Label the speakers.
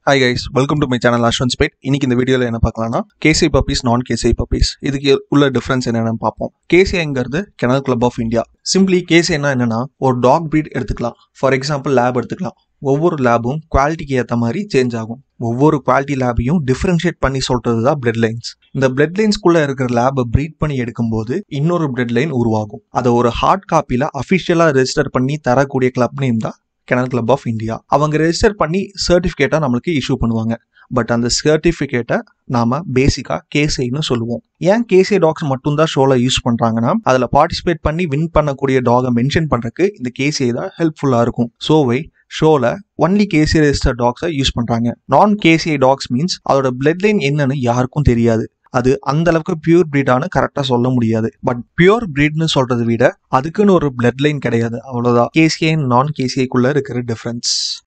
Speaker 1: hi guys welcome to my channel அஸ்வன் ஸ்பேட் இன்னைக்கு இந்த வீடியோவில் என்ன பார்க்கலாம்னா கேசி பப்பீஸ் நான் கேசி பப்பீஸ் இதுக்கு உள்ள டிஃப்ரென்ஸ் என்னென்னு பார்ப்போம் கேசிங்கிறது kennel club of India simply கேசினா என்னன்னா ஒரு டாக் breed எடுத்துக்கலாம் ஃபார் எக்ஸாம்பிள் லேப் எடுத்துக்கலாம் ஒவ்வொரு லேபும் குவாலிட்டிக்கு ஏற்ற மாதிரி சேஞ்ச் ஆகும் ஒவ்வொரு குவாலிட்டி லேபையும் டிஃபரன்ஷியேட் பண்ணி சொல்றது தான் பிளட் லைன்ஸ் இந்த பிளட் லைன்ஸ்குள்ள இருக்கிற லேபை ப்ரீட் பண்ணி எடுக்கும்போது இன்னொரு பிளட் லைன் உருவாகும் அதை ஒரு ஹார்ட் காப்பியில் அஃபிஷியலாக ரெஜிஸ்டர் பண்ணி தரக்கூடிய கிளப் நேம் தான் கெனல் கிளப் ஆஃப் இந்தியா அவங்க ரெஜிஸ்டர் பண்ணி சர்டிஃபிகேட்டை நம்மளுக்கு இஷ்யூ பண்ணுவாங்க பட் அந்த சர்டிஃபிகேட்டை நாம பேசிக்கா கேசைன்னு சொல்லுவோம் ஏன் கேசே டாக்ஸ் மட்டும்தான் ஷோல யூஸ் பண்றாங்கன்னா அதுல பார்ட்டிசிபேட் பண்ணி வின் பண்ணக்கூடிய டாகை மென்ஷன் பண்றதுக்கு இந்த கேசே தான் ஹெல்ப்ஃபுல்லா இருக்கும் ஸோவை ஷோல ஒன்லி கேசி ரெஜிஸ்டர் டாக்ஸை யூஸ் பண்றாங்க நான் கேசிஐ டாக்ஸ் மீன்ஸ் அதோட பிளட் லைன் என்னன்னு யாருக்கும் தெரியாது அது அந்த அளவுக்கு பியூர் பிரீடானு கரெக்டா சொல்ல முடியாது பட் பியூர் பிரீட்னு சொல்றதை விட அதுக்குன்னு ஒரு பிளட் லைன் கிடையாது அவ்வளவுதான் கேசிஐ நான் கேசிஐக்குள்ள இருக்கிற டிஃபரன்ஸ்